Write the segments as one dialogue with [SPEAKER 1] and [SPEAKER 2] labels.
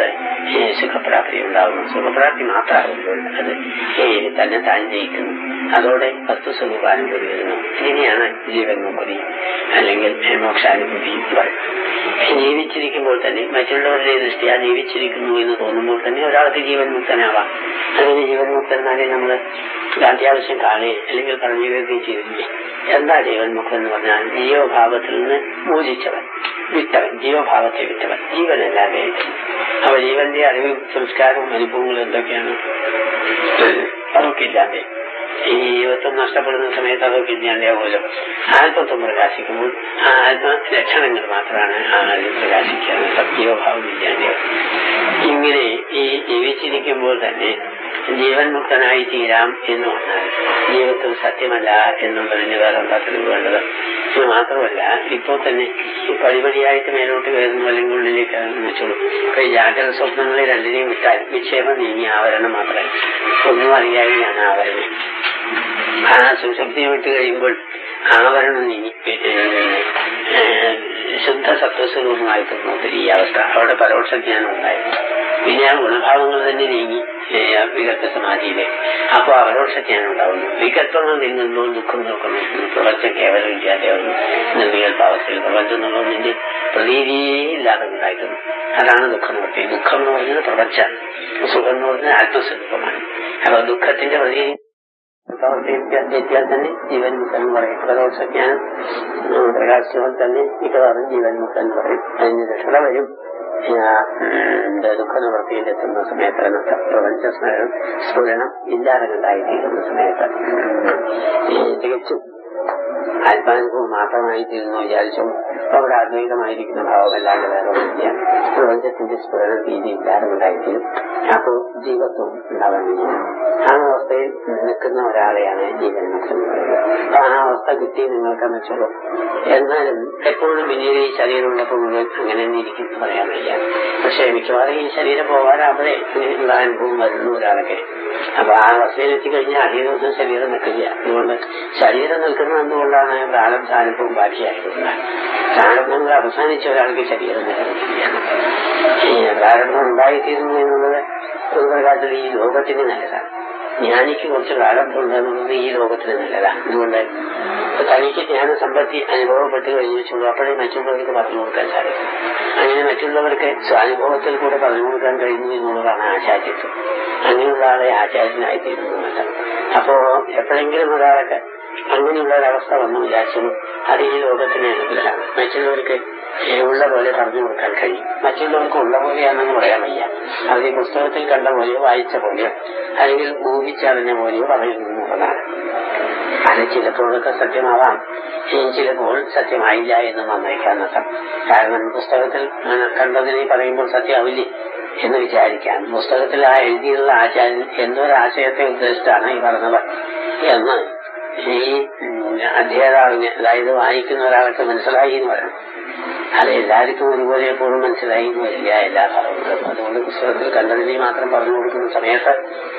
[SPEAKER 1] സമയത്ത് ഈ സുഖപ്രാപ്തി ഉണ്ടാകുന്നു സുഖപ്രാപ്തി മാത്രമാകുമ്പോൾ അത് ഈ തന്നെ താൻ ജയിക്കുന്നു അതോടെ വസ്തുസ്വരൂപാനുഭൂതി വരുന്നു ഇതിനെയാണ് ജീവൻ മുക്തി അല്ലെങ്കിൽ മോക്ഷാനുഭൂതി പറയുന്നത് ജീവിച്ചിരിക്കുമ്പോൾ തന്നെ മറ്റുള്ളവരുടെ ദൃഷ്ടിയാ ജീവിച്ചിരിക്കുന്നു എന്ന് തോന്നുമ്പോൾ തന്നെ ഒരാൾക്ക് ജീവൻ മുക്തനാവാം അങ്ങനെ ജീവൻ മുക്തനാകെ നമ്മൾ അത്യാവശ്യം കാണുകയും അല്ലെങ്കിൽ പറഞ്ഞു കേൾക്കുകയും ചെയ്തില്ലേ എന്താ ജീവൻ മുക്തൻ എന്ന് പറഞ്ഞാൽ ജീവഭാവത്തിൽ നിന്ന് മോചിച്ചവൻ വിട്ടവൻ ജീവഭാവത്തെ വിട്ടവൻ ജീവനല്ലാതെ അപ്പൊ ജീവന്റെ അറിവും സംസ്കാരവും അനുഭവങ്ങളും എന്തൊക്കെയാണ് അതൊക്കെ ഇല്ലാതെ ഈ ജീവത്വം നഷ്ടപ്പെടുന്ന സമയത്ത് അതൊക്കെ ഇല്ലാണ്ടാവുമല്ലോ ആത്മത്വം പ്രകാശിക്കുമ്പോൾ ആ ആത്മ ലക്ഷണങ്ങൾ മാത്രമാണ് ആ അതിൽ പ്രകാശിക്കുക ജീവഭാവം ഇല്ലാണ്ടാവും ഇങ്ങനെ ഈ ജീവിച്ചിരിക്കുമ്പോൾ തന്നെ ജീവൻ മുക്തനായി തീരാം എന്ന് പറഞ്ഞാൽ ജീവിതത്തിൽ സത്യമല്ല എന്നുള്ളതിന് വേറെ എന്താ തെളിവ് വേണ്ടത് ഇത് മാത്രമല്ല ഇപ്പോൾ തന്നെ ഈ പടിപടിയായിട്ട് മേലോട്ട് കയറുന്നു അല്ലെങ്കിൽ ഉള്ളിലേക്ക് വെച്ചോളൂ ഇപ്പൊ ഈ ജാഗ്രത സ്വപ്നങ്ങളെ രണ്ടിനെയും വിട്ടാൽ വിക്ഷേപം നീങ്ങി ആവരണം മാത്രമേ ഒന്നും അറിയാതെയാണ് ആവരണം ആ സുശക്തിയെ വിട്ട് കഴിയുമ്പോൾ ആവരണം നീങ്ങി ശുദ്ധ സത്വസ്വരൂപമായി തോന്നുന്നത് ഈ അവസ്ഥ അവിടെ പരോക്ഷ ജ്ഞാനം ഉണ്ടായിരുന്നു പിന്നെ ആ ഗുണഭാവങ്ങൾ തന്നെ നീങ്ങി വികല്പ സമാധിയിലെ അപ്പോൾ അപരോക്ഷ ജ്ഞാനം ഉണ്ടാവുന്നു വികല്പങ്ങൾ നീങ്ങുമ്പോൾ ദുഃഖം നോക്കുന്നു പ്രപഞ്ചം കേവലം ഇല്ലാതെയാവുന്നു നിർവികല്പാവസ്ഥയിൽ പ്രപഞ്ചം എന്നുള്ളതിന്റെ പ്രതീതിയേ ഇല്ലാതെ ഉണ്ടായിരുന്നു അതാണ് ദുഃഖം എന്ന് പറയുന്നത് ദുഃഖം എന്ന് പറയുന്നത് പ്രപഞ്ചമാണ് സുഖം എന്ന് പറയുന്നത് ആത്മസ്വരൂപമാണ് അപ്പൊ ദുഃഖത്തിന്റെ പ്രതീതി പ്രവർത്തിയെത്തിയാൽ തന്നെ ജീവൻ മുക്തൻ എന്ന് പറയും പരോക്ഷജ്ഞാനം പ്രകാശിച്ചവൻ തന്നെ മിക്കവാറും ജീവൻ മുക്തൻ എന്ന് പറയും അതിന് രക്ഷത വരും ദുഃഖ നിവൃത്തിയിലെത്തുന്ന സമയത്ത് എന്നൊക്കെ പ്രപഞ്ച സ്മരണം സ്ഫുരണം ഇല്ലാതെ ഉണ്ടായിത്തീരുന്ന സമയത്ത് തികച്ചും ആത്മാനുഭവം മാത്രമായി തീരുന്നു വിചാരിച്ചു അവിടെ അദ്വൈതമായിരിക്കുന്ന ഭാവമല്ലാണ്ട് വേറെ ഒന്നുമില്ല പ്രപഞ്ചത്തിന്റെ സ്ഫുരണ രീതി ഇല്ലാതെ ഉണ്ടായിത്തീരും അപ്പോൾ ജീവത്വം ഉണ്ടാവാൻ കഴിയും ആ അവസ്ഥയിൽ നിൽക്കുന്ന ഒരാളെയാണ് ജീവൻ മുക്തം എന്ന് പറയുന്നത് അപ്പൊ ആ അവസ്ഥ കിട്ടി നിങ്ങൾക്കെന്ന് വെച്ചോളൂ എന്നാലും എപ്പോഴും പിന്നീട് ഈ ശരീരമുള്ളപ്പോൾ മുഴുവൻ അങ്ങനെ തന്നെ ഇരിക്കും എന്ന് പറയാൻ വയ്യ പക്ഷെ മിക്കവാറും ഈ ശരീരം പോകാനാകുമ്പോഴേ ഉള്ള അനുഭവം വരുന്നു ഒരാളൊക്കെ അപ്പൊ ആ അവസ്ഥയിൽ എത്തിക്കഴിഞ്ഞാൽ അധിക ദിവസം ശരീരം നിൽക്കില്ല അതുകൊണ്ട് ശരീരം നിൽക്കുന്നത് എന്തുകൊണ്ടാണ് പ്രാരബ്ധാനുഭവം ബാക്കിയായതുകൊണ്ട് പ്രാരബ്ധങ്ങൾ അവസാനിച്ച ഒരാൾക്ക് ശരീരം നിലനിൽക്കില്ല പ്രാരബ്ധം ഉണ്ടായിത്തീരുന്നു എന്നുള്ളത് ഒരു പ്രകാരത്തിൽ ഈ ലോകത്തിന് നല്ലതാണ് ജ്ഞാനിക്ക് കുറച്ച് പ്രാരബ്ധം ഉണ്ട് എന്നുള്ളത് ഈ ലോകത്തിന് നല്ലതാണ് അതുകൊണ്ട് തനിക്ക് ജ്ഞാന സമ്പത്തി അനുഭവപ്പെട്ട് കഴിഞ്ഞു വെച്ചുള്ളൂ അപ്പോഴേ മറ്റുള്ളവർക്ക് പറഞ്ഞു കൊടുക്കാൻ സാധിക്കും അങ്ങനെ മറ്റുള്ളവർക്ക് സ്വാനുഭവത്തിൽ കൂടെ പറഞ്ഞു കൊടുക്കാൻ കഴിഞ്ഞു എന്നുള്ളതാണ് ആചാര്യത്വം അങ്ങനെയുള്ള ആളെ ആചാര്യനായിത്തീരുന്നതല്ല അപ്പോ എപ്പോഴെങ്കിലും ഒരാളൊക്കെ അങ്ങനെയുള്ള ഒരവസ്ഥ വന്നു വിചാരിച്ചോളൂ അത് ഈ ലോകത്തിന് അനുഗ്രഹമാണ് മറ്റുള്ളവർക്ക് ഉള്ള പോലെ പറഞ്ഞു കൊടുക്കാൻ കഴിയും മറ്റുള്ളവർക്ക് ഉള്ള പോലെയാണെന്ന് പറയാൻ വയ്യ അത് ഈ പുസ്തകത്തിൽ കണ്ട പോലെയോ വായിച്ച പോലെയോ അല്ലെങ്കിൽ ഊഹിച്ചറിഞ്ഞ പോലെയോ പറയുന്നതാണ് അത് ചിലപ്പോഴൊക്കെ സത്യമാവാം ചിലപ്പോൾ സത്യമായില്ല എന്ന് നന്നേക്കാൻ നഷ്ടം കാരണം പുസ്തകത്തിൽ കണ്ടതിനെ പറയുമ്പോൾ സത്യമാവില്ലേ എന്ന് വിചാരിക്കാം പുസ്തകത്തിൽ ആ എഴുതിയുള്ള ആചാര്യൻ എന്തൊരാശയത്തെ ഉദ്ദേശിച്ചാണ് ഈ പറഞ്ഞത് എന്ന് ഈ അധ്യാതാവിന് അതായത് വായിക്കുന്ന ഒരാൾക്ക് മനസ്സിലായി എന്ന് പറയണം അത് എല്ലാവർക്കും ഒരുപോലെ എപ്പോഴും മനസ്സിലായി എന്ന് വരില്ല എല്ലാ ഭാഗങ്ങളും അതുകൊണ്ട് പുസ്തകത്തിൽ കണ്ടതിനെ മാത്രം പറഞ്ഞു കൊടുക്കുന്ന സമയത്ത്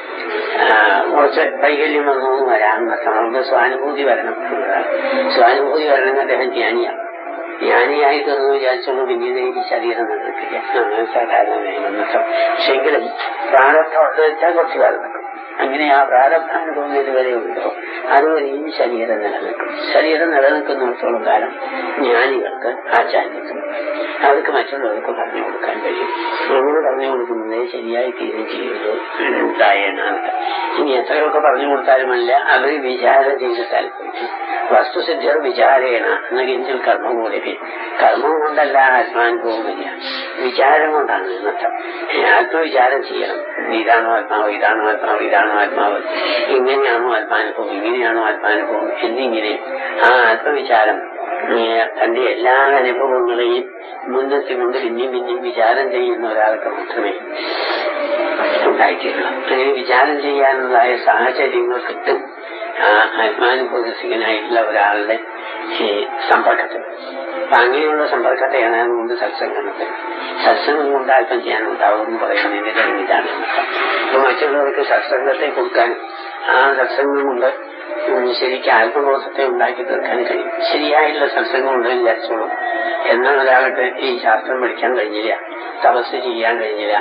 [SPEAKER 1] കുറച്ച് വൈകല്യം വന്നൊന്നും വരാൻ നഷ്ടം നമുക്ക് സ്വാനുഭൂതി വരണം സ്വാനുഭൂതി വരണമെങ്കിൽ അദ്ദേഹം ജ്ഞാനിയാണ് ജ്ഞാനിയായി തീർന്നു വിചാരിച്ചോളൂ പിന്നീട് ഈ ശരീരം നിലനിൽക്കില്ല അങ്ങനെ സാധാരണ നഷ്ടം പക്ഷെങ്കിലും പ്രാരബ്ധം ഉണ്ട് വെച്ചാൽ കുറച്ച് കാലം നിൽക്കും അങ്ങനെ ആ പ്രാരബ്ധാനുഭവം ഇതുവരെ ഉണ്ടോ അതുവരെ ഈ ശരീരം നിലനിൽക്കും ശരീരം നിലനിൽക്കുന്നിടത്തോളം കാലം ജ്ഞാനികൾക്ക് ആചാര്യത്വം അവർക്ക് മറ്റുള്ളവർക്ക് പറഞ്ഞു കൊടുക്കാൻ കഴിയും അങ്ങനെ പറഞ്ഞു കൊടുക്കുന്നതേ ശരിയായി തീരെ ചെയ്യുള്ളൂ ഉണ്ടായെന്നാണ് ഇനി എത്രയൊക്കെ പറഞ്ഞു കൊടുത്താലുമല്ല അവർ വിചാരം ചെയ്ത് താല്പര്യം വസ്തുസിദ്ധികൾ വിചാരേണ എന്ന കിഞ്ചിൽ കർമ്മം കൂടി കർമ്മം കൊണ്ടല്ല ആത്മാനുഭവം വരിക വിചാരം കൊണ്ടാണ് എന്നർത്ഥം ആത്മവിചാരം ചെയ്യണം ഇതാണോ ആത്മാവ് ഇതാണോ ആത്മാവ് ഇതാണോ ആത്മാവ് ഇങ്ങനെയാണോ ആത്മാനുഭവം ഇങ്ങനെയാണോ ആത്മാനുഭവം എന്നിങ്ങനെ ആ ആത്മവിചാരം തന്റെ എല്ലാ അനുഭവങ്ങളെയും മുൻനിർത്തിക്കൊണ്ട് പിന്നെയും പിന്നെയും വിചാരം ചെയ്യുന്ന ഒരാൾക്ക് മാത്രമേ ഉണ്ടായിത്തീരുള്ളൂ അങ്ങനെ വിചാരം ചെയ്യാനുള്ളതായ സാഹചര്യങ്ങൾ കിട്ടും ആ ആത്മാനുഭവസികനായിട്ടുള്ള ഒരാളുടെ സമ്പർക്കത്തിൽ അപ്പൊ അങ്ങനെയുള്ള സമ്പർക്കത്തെയാണ് അതുകൊണ്ട് സത്സംഗത്തിൽ സത്സംഗം കൊണ്ട് അല്പം ചെയ്യാൻ ഉണ്ടാവും എന്ന് പറയുന്നതിന്റെ തെളിവിതാണ് അപ്പൊ മറ്റുള്ളവർക്ക് സത്സംഗത്തെ കൊടുക്കാനും ആ സത്സംഗം കൊണ്ട് ശരിക്കും ആത്മബോധത്തെ ഉണ്ടാക്കി തീർക്കാൻ കഴിയും ശരിയായിട്ടുള്ള സത്സംഗം ഉണ്ടെന്ന് വിചാരിച്ചോളൂ എന്നാൽ ഒരാൾക്ക് ഈ ശാസ്ത്രം പഠിക്കാൻ കഴിഞ്ഞില്ല തപസ് ചെയ്യാൻ കഴിഞ്ഞില്ല